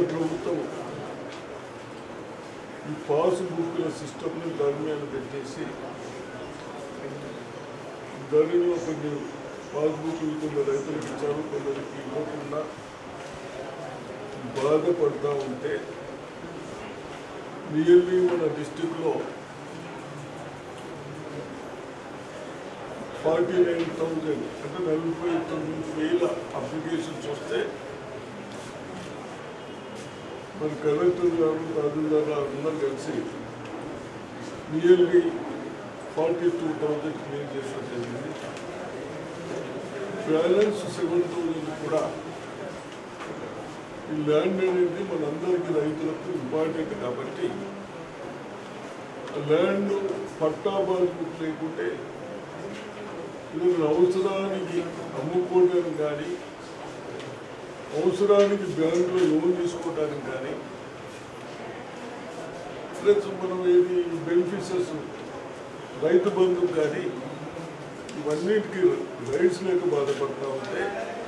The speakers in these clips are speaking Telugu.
ప్రభుత్వం ఈ పాస్ బుక్ల సిస్టమ్ని దాని మీద పెట్టేసి దానిలో కొన్ని పాస్బుక్లు కొందరు రైతులకు ఇచ్చారు కొందరికి ఇవ్వకుండా బాధపడతా ఉంటే నియర్లీ మన డిస్టిక్లో ఫార్టీ నైన్ థౌజండ్ అంటే నలభై తొమ్మిది వేల అప్లికేషన్స్ వస్తే మన కలెక్టర్ గారు తహసీల్దార్ గారు అందరూ కలిసి nearly forty two thousand clear చేసడం జరిగింది బ్యాలెన్స్ సెవెన్ థౌజండ్ కూడా ఈ ల్యాండ్ అనేది మనందరికీ రైతులకు ఇంపార్టెంట్ కాబట్టి ఆ ల్యాండ్ పట్టా పాస్బుక్ లేకుంటే ఇది మన అవసరానికి అమ్ముకోవడానికి కానీ అవసరానికి బ్యాంకులో లోన్ తీసుకోవడానికి కానీ ప్లస్ మనం ఏది బెనిఫిషియర్స్ రైతు బంధు కానీ ఇవన్నిటికీ రైట్స్ లేక బాధపడతా ఉంటే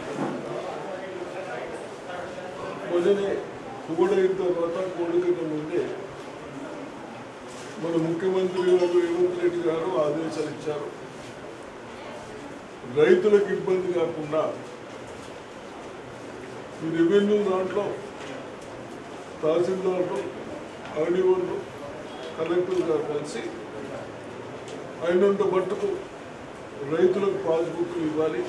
మొదనే కూడైన తర్వాత కోడికైన ముందే మన ముఖ్యమంత్రి గారు రేవంత్ రెడ్డి గారు ఆదేశాలు ఇచ్చారు రైతులకు ఇబ్బంది కాకుండా ఈ రెవెన్యూ దాంట్లో తహసీల్దార్లు ఆర్డీఓలు కలెక్టర్ గారు కలిసి అయినంత మట్టుకు రైతులకు పాస్బుక్లు ఇవ్వాలి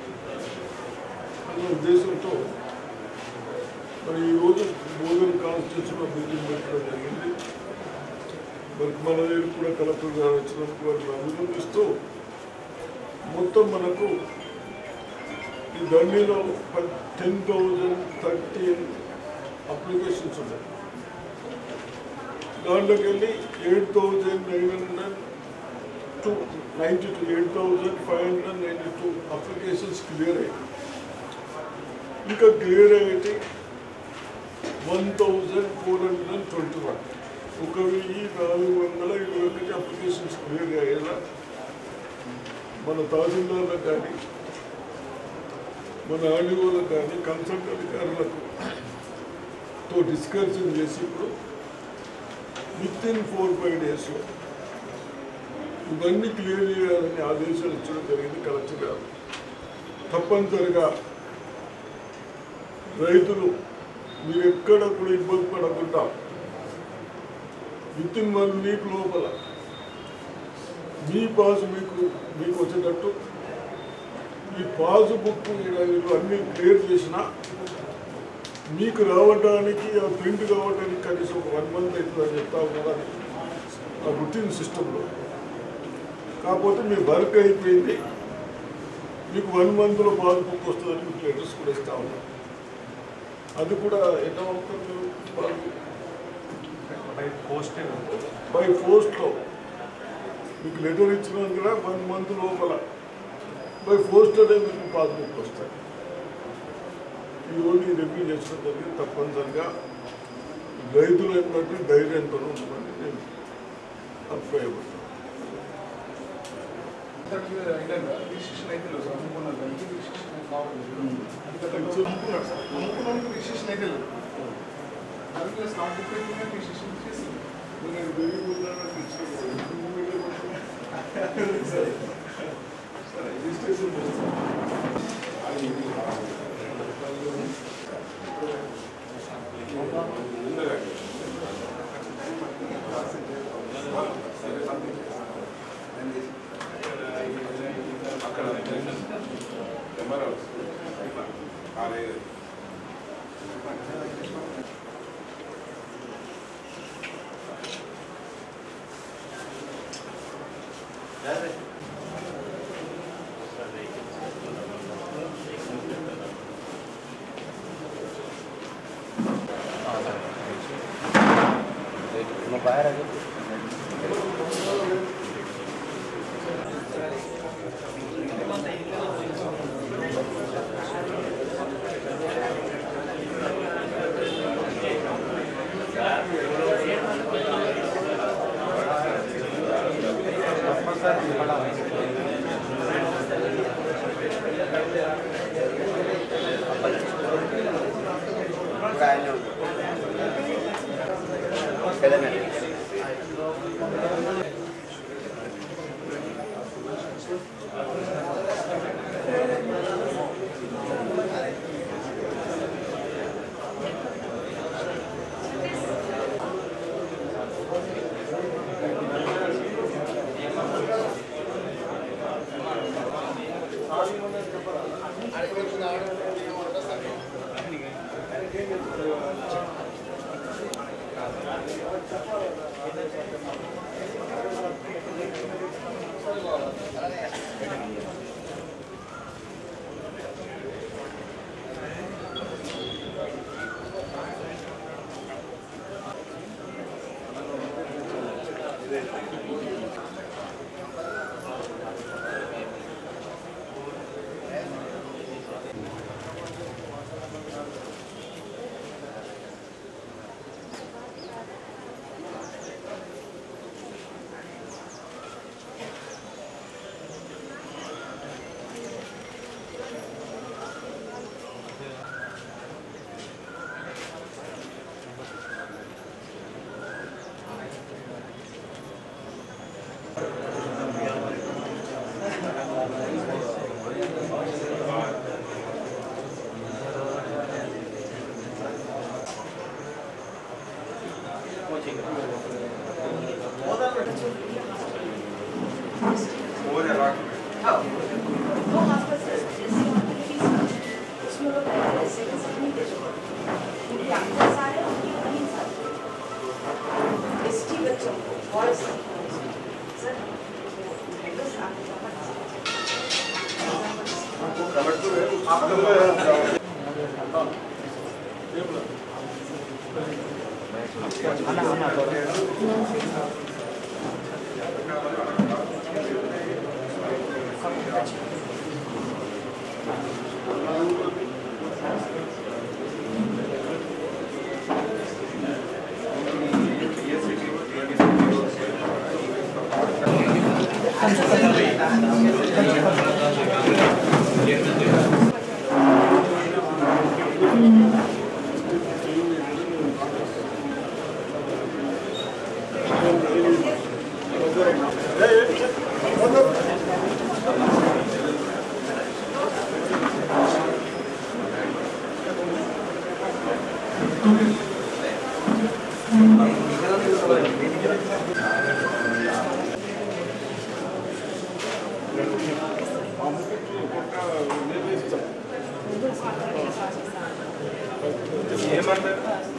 అన్న ఉద్దేశంతో మరి ఈరోజు బోధన కాన్స్టిట్యూషన్లో మీటింగ్ పెట్టడం జరిగింది మరి మన దగ్గర కూడా కలెక్టర్ గారు వచ్చినందుకు వారిని అభినందిస్తూ మొత్తం మనకు ఈ దండిలో టెన్ థౌజండ్ థర్టీన్ అప్లికేషన్స్ ఉన్నాయి దాంట్లోకి వెళ్ళి eight thousand nine hundred two ninety two eight thousand five hundred ninety two applications clear అయ్యాయి ఇంకా క్లియర్ అయ్యేటి one thousand four hundred and twenty one ఒక వెయ్యి నాలుగు వందల ఇరవై ఒకటి అప్లికేషన్స్ క్లియర్ అయ్యేలా మన తహసీల్దార్లకు కానీ మన ఆర్డీఓలకు కానీ కన్సల్ట్ అధికారులకు తో డిస్కషన్ చేసి ఇప్పుడు విత్ ఇన్ ఫోర్ ఫైవ్ డేస్లో ఇవన్నీ క్లియర్ చేయాలని ఆదేశాలు ఇచ్చడం జరిగింది కలెక్టర్ గారు తప్పనిసరిగా రైతులు మీరు ఎక్కడ కూడా ఇబ్బంది పడకుండా విత్ ఇన్ వన్ వీక్ లోపల మీ పాస్ మీకు మీకు వచ్చేటట్టు ఈ పాస్ బుక్ మీరు అన్ని క్లియర్ చేసినా మీకు రావడానికి ఆ ప్రింట్ కావడానికి కనీసం ఒక వన్ మంత్ అవుతుందని చెప్తా ఉన్నారు ఆ రొటీన్ సిస్టంలో కాకపోతే మీ వర్క్ అయిపోయింది మీకు వన్ మంత్లో పాస్ బుక్ వస్తుందని మీకు లెటర్స్ కూడా ఇస్తా ఉన్నాం అది కూడా ఎట్లా ఉంటుంది పోస్టే బై పోస్ట్లో మీకు లెటర్ ఇచ్చినాక వన్ మంత్ లోపల బై పోస్ట్లోనే మీకు పాస్బుక్ వస్తాయి ఈ రోజు రివ్యూ చేసిన జరిగింది తప్పనిసరిగా రైతులు ఏంటంటే ధైర్యంతో ఉండమని నేను అభిప్రాయపడతాను రిజిస్ట్రేషన్ అయితే లేదు సార్ అమ్ముకున్నారు దానికి రిజిస్ట్రేషన్ కావాలి అమ్ముకున్నందుకు రిజిస్ట్రేషన్ అయితే లేదు దానికి స్టాక్ బుక్ అయితే రిజిస్ట్రేషన్ చేసి నేను వెరీ గుడ్ ఇచ్చిన సరే రిజిస్ట్రేషన్ చేస్తాను అక్కడ కెమెరా అరే Right. ఓవర్ ఎలా वो आपस में जैसे होते हैं कि इसमें लोग ऐसे कैसे नहीं दे सकते डॉक्टर सारे उनकी वही सारे एसटी बच्चों को बॉयज सर बस ఏమన్నారు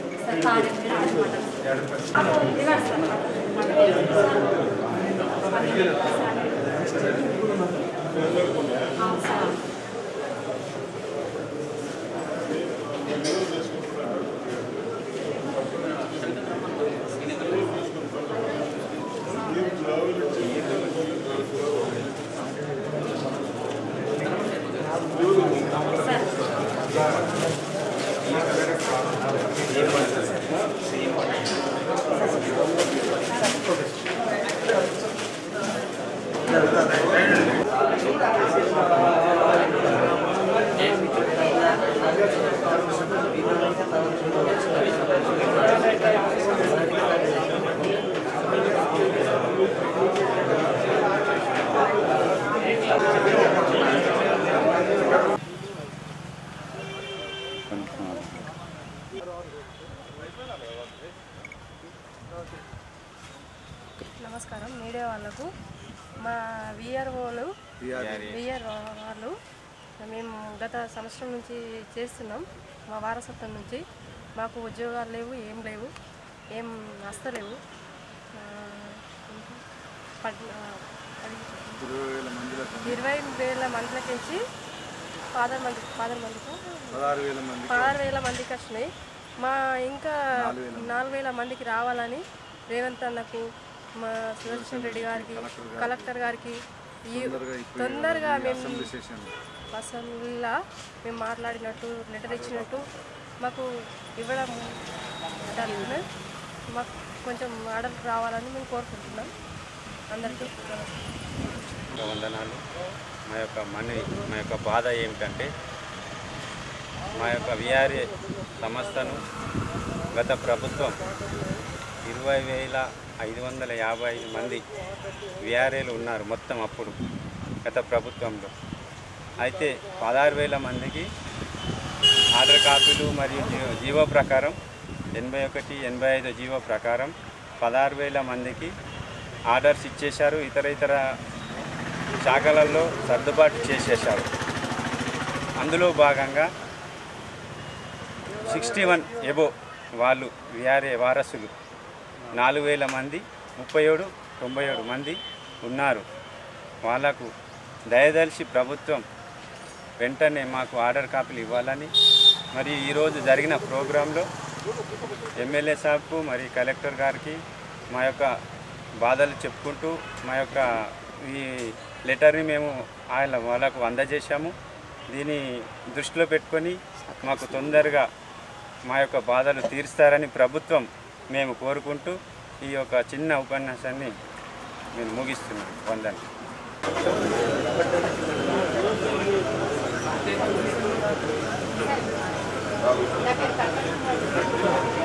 నమస్కారం మీడియా వాళ్ళకు మా విఆర్ఓలు విఆర్ వాళ్ళు మేము గత సంవత్సరం నుంచి చేస్తున్నాం మా వారసత్వం నుంచి మాకు ఉద్యోగాలు లేవు ఏం లేవు ఏం వస్తలేవు ఆ, ఇంకా పడ్- ఆ, అది ఇరవై వేల మందిలకించి పదహారు మంది పదహారు మందికి పదహారు వేల మంది పదహారు వేల మందికి వచ్చినాయి మా ఇంకా నాలుగు వేల మందికి రావాలని రేవంత్ అన్నకు మా సుదర్శన్ రెడ్డి గారికి కలెక్టర్ గారికి ఈ తొందరగా మేము అసెంబ్లీలో మేము మాట్లాడినట్టు లెటర్ ఇచ్చినట్టు మాకు ఇవ్వడం జరుగుతుంది మాకు కొంచెం ఆర్డర్ రావాలని మేము కోరుకుంటున్నాం అందరికీ నమస్కారం వందనాలు మా యొక్క మనీ మా యొక్క బాధ ఏమిటంటే మా యొక్క విఆర్ఏ సంస్థను గత ప్రభుత్వం ఇరవై వేల ఐదు వందల యాభై ఐదు మంది విఆర్ఏలు ఉన్నారు మొత్తం అప్పుడు గత ప్రభుత్వంలో అయితే పదహారు వేల మందికి ఆర్డర్ కాపీలు మరియు జీ- జీవో ప్రకారం ఎనభై ఒకటి ఎనభై ఐదు జీవో ప్రకారం పదహారు వేల మందికి ఆర్డర్స్ ఇచ్చేశారు ఇతర ఇతర శాఖలలో సర్దుబాటు చేసేశారు అందులో భాగంగా సిక్స్టీ వన్ ఎబో వాళ్ళు విఆర్ఏ వారసులు నాలుగు వేల మంది ముప్పై ఏడు తొంభై ఏడు మంది ఉన్నారు వాళ్ళకు దయదలిచి ప్రభుత్వం వెంటనే మాకు ఆర్డర్ కాపీలు ఇవ్వాలని మరి ఈరోజు జరిగిన ప్రోగ్రాంలో ఎమ్మెల్యే సాబ్కు మరి కలెక్టర్ గారికి మా యొక్క బాధలు చెప్పుకుంటూ మా యొక్క ఈ లెటర్ని మేము ఆయన వాళ్ళకు అందజేశాము దీన్ని దృష్టిలో పెట్టుకొని మాకు తొందరగా మా యొక్క బాధలు తీరుస్తారని ప్రభుత్వం మేము కోరుకుంటూ ఈ యొక్క చిన్న ఉపన్యాసాన్ని నేను ముగిస్తున్నాను వందన నా పేరు కల్పన